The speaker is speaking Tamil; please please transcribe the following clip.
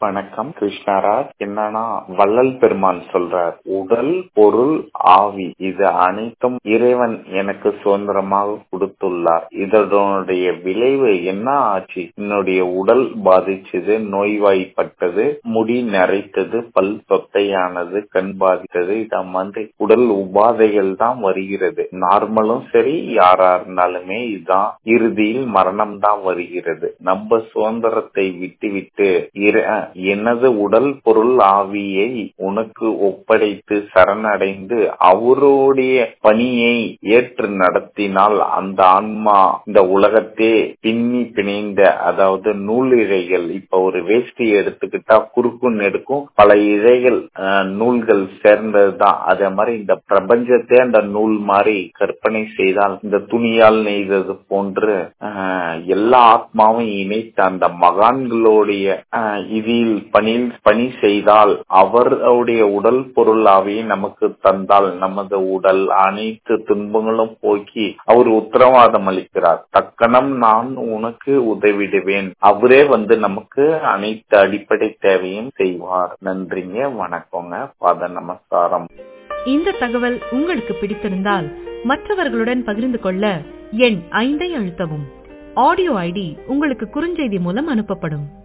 வணக்கம் கிருஷ்ணராஜ் என்னன்னா வள்ளல் பெருமான் சொல்றார் உடல் பொருள் ஆவி இது அனைத்தும் இறைவன் எனக்கு சுதந்திரமாக கொடுத்துள்ளார் இதனுடைய விளைவு என்ன ஆச்சு என்னுடைய உடல் பாதிச்சது நோய்வாய்ப்பட்டது முடி நரைத்தது பல் சொத்தையானது கண் பாதித்தது இத மாதிரி உடல் உபாதைகள் தான் வருகிறது நார்மலும் சரி யாரா இருந்தாலுமே இதுதான் இறுதியில் மரணம் தான் வருகிறது நம்ம சுதந்திரத்தை விட்டுவிட்டு எனது உடல் பொருள் ஆவியை உனக்கு ஒப்படைத்து சரணடைந்து அவருடைய பணியை ஏற்று நடத்தினால் அந்த ஆன்மா இந்த உலகத்தே பின்னி பிணைந்த அதாவது நூல் இழைகள் இப்ப ஒரு வேஷ்டி எடுத்துக்கிட்டா குறுக்கு நெடுக்கும் பல இழைகள் நூல்கள் சேர்ந்ததுதான் அதே மாதிரி இந்த பிரபஞ்சத்தை அந்த நூல் மாதிரி கற்பனை செய்தால் இந்த துணியால் நெய்தது போன்று எல்லா ஆத்மாவும் இணைத்த அந்த மகான்களுடைய இதில் பணி பணி செய்தால் அவருடைய உடல் பொருளாவே நமக்கு தந்தால் நமது உடல் அனைத்து துன்பங்களும் போக்கி அவர் உத்தரவாதம் அளிக்கிறார் தக்கணம் நான் உனக்கு உதவிடுவேன் அவரே வந்து நமக்கு அனைத்து அடிப்படை தேவையும் செய்வார் நன்றிங்க வணக்கங்க பாத நமஸ்காரம் இந்த தகவல் உங்களுக்கு பிடித்திருந்தால் மற்றவர்களுடன் பகிர்ந்து கொள்ள எண் ஐந்தை அழுத்தவும் ஆடியோ ஐடி உங்களுக்கு குறுஞ்செய்தி மூலம் அனுப்பப்படும்